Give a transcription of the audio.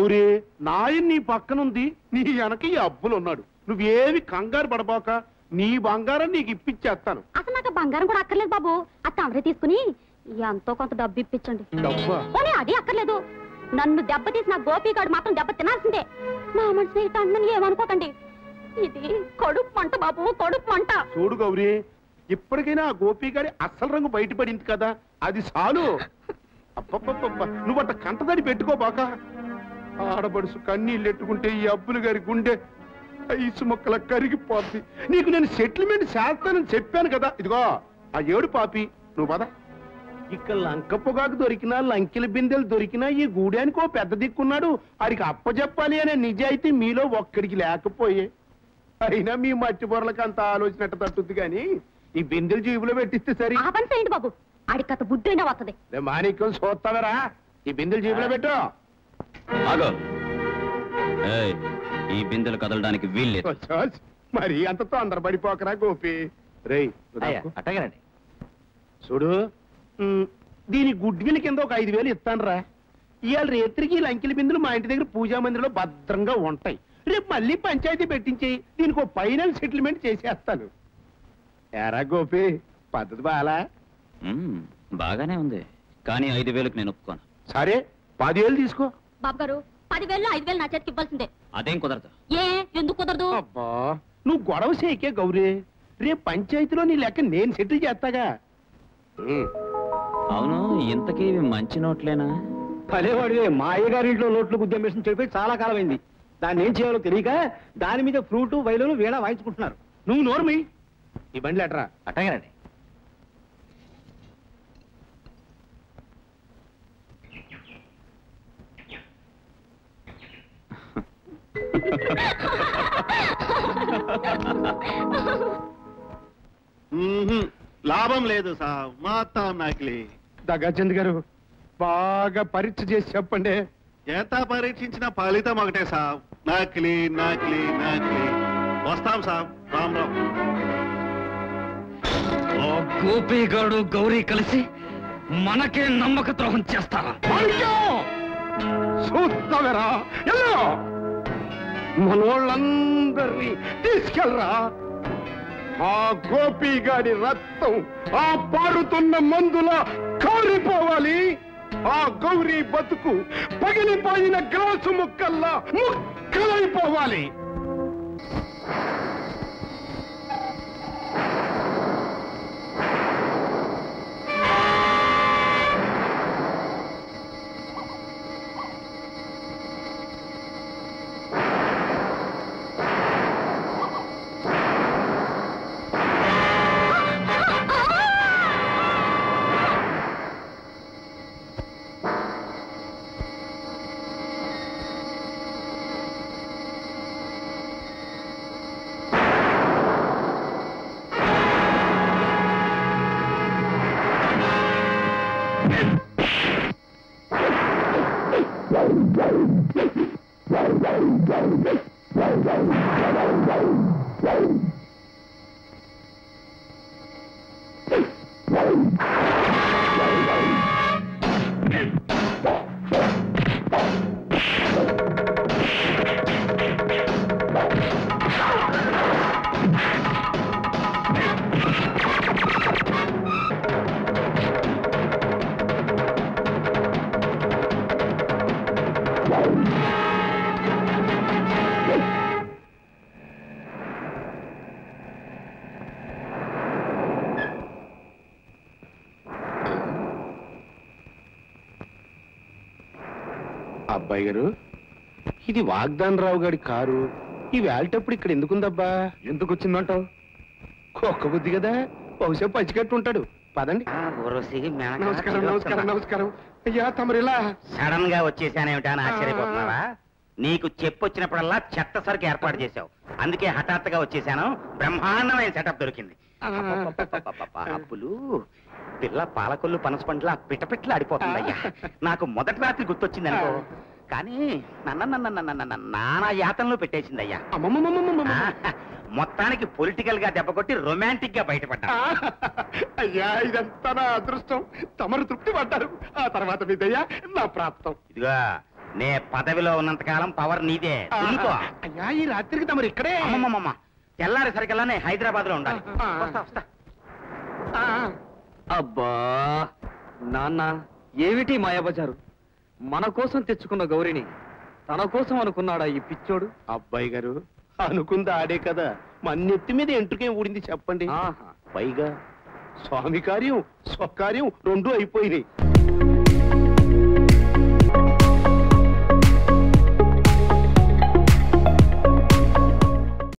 గౌరీ నాయన్ నీ పక్కనుంది నీ వెనక ఈ అబ్బులు ఉన్నాడు నువ్వేమి కంగారు పడబాక నీ బంగారం నీకు ఇప్పించేస్తాను అసలు నాకు బంగారం కూడా అక్కర్లేదు బాబు ఆ తమరే తీసుకుని ఎంతో కొంత డబ్బు ఇప్పించండి డబ్బా పోనీ అది అక్కర్లేదు నన్ను దెబ్బతీసి నా గోపిగాడు మాత్రం దెబ్బ తినాల్సిందే నా మనసు ఇట్లా అంటున్నాను ఏమనుకోకండి ఇది కడుపు మంట బాబు కడుపు మంట చూడు గౌరీ ఇప్పటికైనా ఆ గోపిగాడి అసలు రంగు బయటపడింది కదా అది చాలు అప్పప్పప్ప నువ్వు అట్ట కంటదడి పెట్టుకోబాక ఆడబడుసు కన్నీళ్ళు ఎట్టుకుంటే ఈ అబ్బులు గారి గుండె ఐసు మొక్కల కరిగిపోద్ది నీకు నేను సెటిల్మెంట్ చేస్తానని చెప్పాను కదా ఇదిగో ఆ ఏడు పాపి నువ్వు పద ఇక్కడ లంక పొగాకు దొరికినా లంకెల బిందెలు దొరికినా ఈ గూడానికి ఓ పెద్ద దిక్కున్నాడు ఆడికి అప్పచెప్పాలి అనే నిజాయితీ మీలో ఒక్కడికి లేకపోయే అయినా మీ మట్టి బొరలకు అంత ఆలోచనట్టు తట్టుద్ది కానీ ఈ బిందెలు జీబులో పెట్టిస్తే సరి ఆ పని చేయండి బాబు ఆడికి కథ బుద్ధి అయినా వస్తుంది రే మాణిక్యం చూస్తావరా ఈ బిందెలు జీబులో పెట్టు ఆగో ఏయ్, ఈ బిందెలు కదలడానికి వీల్లేదు వచ్చాస్. మరి అంత తొందరపడిపోకరా గోపి రేయ్ అట్టగానండి చూడు ఉమ్, దీని గుడ్గిల కింద ఒక ఐదు వేలు ఇస్తానురా ఇవాళ రేత్రికి ఈ లంకెల బిందులు మా ఇంటి దగ్గర పూజా మందిరంలో భద్రంగా ఉంటాయి రేపు మళ్ళీ పంచాయతీ పెట్టించి దీనికి ఒక ఫైనల్ సెటిల్మెంట్ చేసేస్తాను ఎరా గోపి పద్ధతి బాలా మ్మ్, బాగానే ఉంది కానీ ఐదు వేలకు నేను ఒప్పుకోను సరే పదివేలు తీసుకో బాబు గారు పదివేలు ఐదు వేలు నా చేతికి ఇవ్వాల్సిందే అదేం కుదరదు ఏ ఎందుకు కుదరదు అబ్బా నువ్వు గొడవ చేకే గౌరీ రేపు పంచాయతీలో నీ లెక్క నేను సెటిల్ చేస్తాగా ఉమ్. అవును ఇంతకీ ఇవి మంచి నోట్లేనా భలేవాడివే మా అయ్యగారింట్లో నోట్లు గుద్దెం వేసిన చెప్పి చాలా కాలం అయింది దాన్ని ఏం చేయాలో తెలియక దాని మీద ఫ్రూటు వైలోను వీణ వాయించుకుంటున్నారు నువ్వు నోర్మి ఈ బండి లెటరా అట్టగానండి లాభం లేదు సార్ మాత్రం నాకిలి దగ్గచంద్ గారు బాగా పరీక్ష చేసి చెప్పండి ఎంత పరీక్షించిన ఫలితం ఒకటే సార్ నాకిలి నాకిలి నాకిలి వస్తాం సార్ రామ్ రామ్ గోపిగాడు గౌరీ కలిసి మనకే నమ్మక ద్రోహం చేస్తారా అయ్యో! చూస్తావరా ఎల్లో మనోళ్ళందరినీ తీసుకెళ్ళరా ఆ గోపిగాడి రక్తం ఆ పారుతున్న మందులా కారిపోవాలి ఆ గౌరీ బతుకు పగిలిపోయిన గ్లాసు ముక్కల్లా ముక్కలైపోవాలి అబ్బాయి గారు ఇది వాగ్దాన్ రావు గారి కారు ఈ వేల్టప్పుడు ఇక్కడ ఎందుకుందబ్బా ఎందుకు వచ్చిందంటావు కుక్క బుద్ధి కదా బహుశా పచ్చికట్టు ఉంటాడు పదండి నమస్కారం నమస్కారం నమస్కారం అయ్యా తమరిలా సడన్ గా వచ్చేసానేమిటా అని ఆశ్చర్యపోతున్నావా నీకు చెప్పొచ్చినప్పుడల్లా చెత్త సరుకు ఏర్పాటు చేశావు అందుకే హఠాత్తుగా వచ్చేసాను బ్రహ్మాండమైన సెటప్ దొరికింది అబ్బబ్బబ్బబ్బబ్బబ్బ, అప్పులు పిల్ల పాలకొల్లు పనస పండ్ల పిట్టపిట్లు ఆడిపోతుందయ్యా నాకు మొదటి రాత్రి గుర్తొచ్చింది అనుకో కానీ నన్న నన్న నన్న నన్న నానా యాతనలో పెట్టేసిందయ్యా అమ్మమ్మమ్మమ్మమ్మ ఆ, మొత్తానికి పొలిటికల్ గా దెబ్బ కొట్టి రొమాంటిక్ గా బయటపడ్డా అయ్యా ఇదంతా నా అదృష్టం తమరు తృప్తి పడ్డారు ఆ తర్వాత మీదయ్యా నా ప్రాప్తం ఇదిగా నే పదవిలో ఉన్నంత కాలం పవర్ నీదే దున్నుకో. అయ్యా ఈ రాత్రికి తమరు ఇక్కడే అమ్మమ్మమ్మ తెల్లారి సరికల్లానే హైదరాబాద్ లో ఉండాలి ఆ. వస్తా, వస్తా. ఆ, అబ్బా నాన్న ఏమిటి మాయాబజారు మన కోసం తెచ్చుకున్న గౌరిని తన కోసం అనుకున్నాడా ఈ పిచ్చోడు అబ్బాయి గారు అనుకుంది ఆడే కదా మన నెత్తి మీద ఎంట్రుకే ఊడింది చెప్పండి ఆహా పైగా స్వామి కార్యం స్వకార్యం రెండు అయిపోయినాయి